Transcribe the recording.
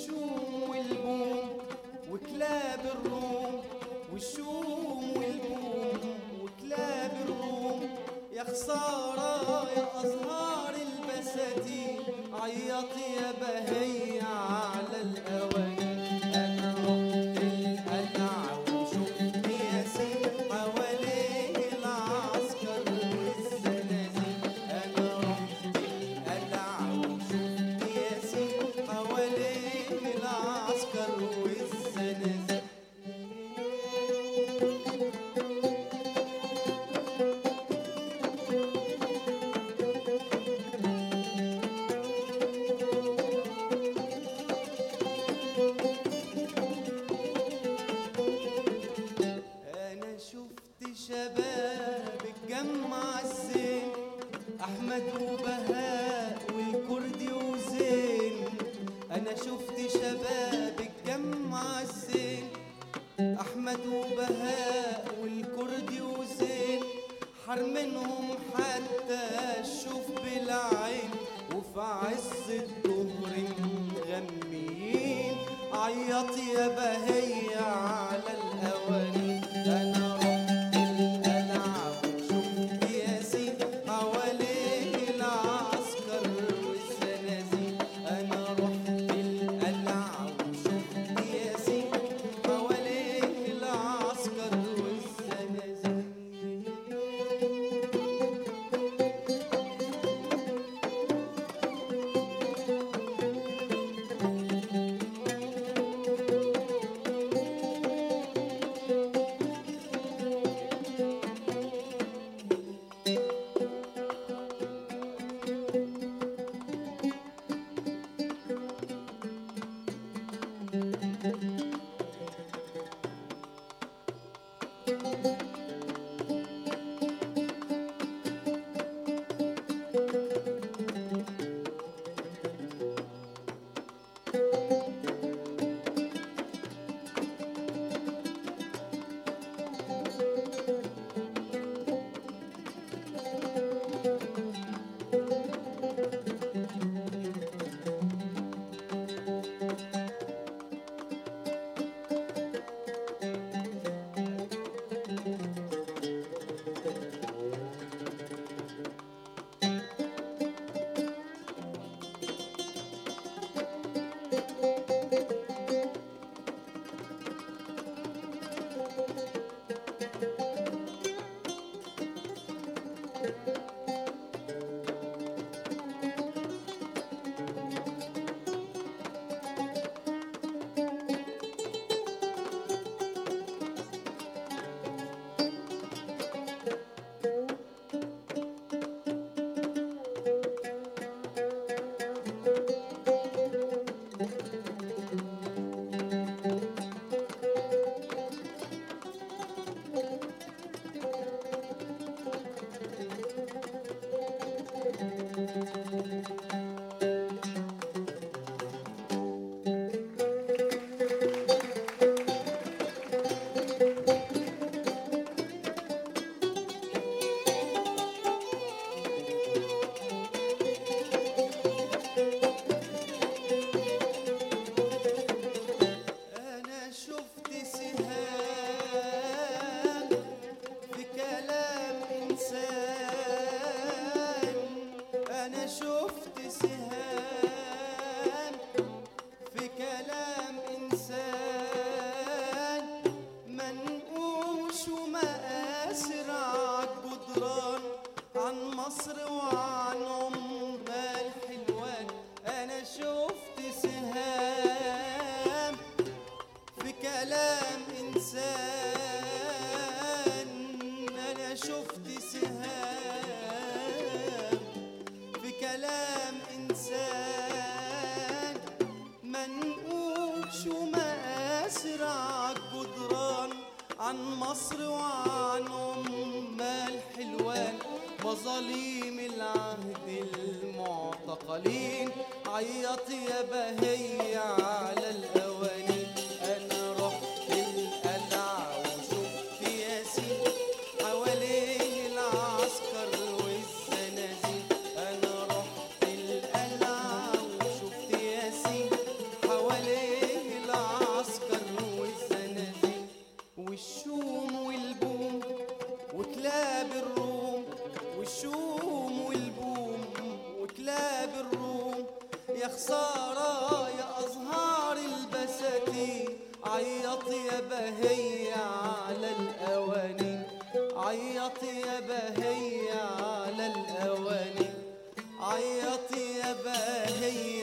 والشوم والبوم وكلاب الروم والشوم والبوم وكلاب الروم يا خسارة يا أزهار البساتين عيطي يا بهية على الأواني أنا رحت القلعة وشفت ياسين حواليه العسكر والزنازين أنا رحت القلعة وشفت ياسين حواليه العسكر والزنازين انا شفت شباب اتجمع الزين احمد وبهاء والكردي وزين انا شفت شباب اتجمع الزين احمد وبهاء والكردي وزين حرمنهم حتى اشوف بالعين وفي عز الظهر مغميين عيط يا بهية على الاواني انا رحت القلعة وشفت ياسين حواليه العسكر والزنازين انا رحت القلعة وشفت ياسين حواليه العسكر والزنازين أنا شفت سهام في كلام إنسان أنا شفت سهام في كلام إنسان منقوش ومآسر عالجدران عن مصر وعن أم الحلوان أنا شفت سهام في كلام إنسان أنا شفت سهام في كلام إنسان منقوش ومآسر عالجدران عن مصر وعن أم الحلوان مظاليم العهد المعتقلين عيط يا بهية على الأواني أنا رحت القلعة وشفت ياسين حواليه العسكر والزنازين أنا رحت القلعة وشفت ياسين حواليه عيط يا بهية على الأواني عيط يا بهية على الأواني عيط يا بهية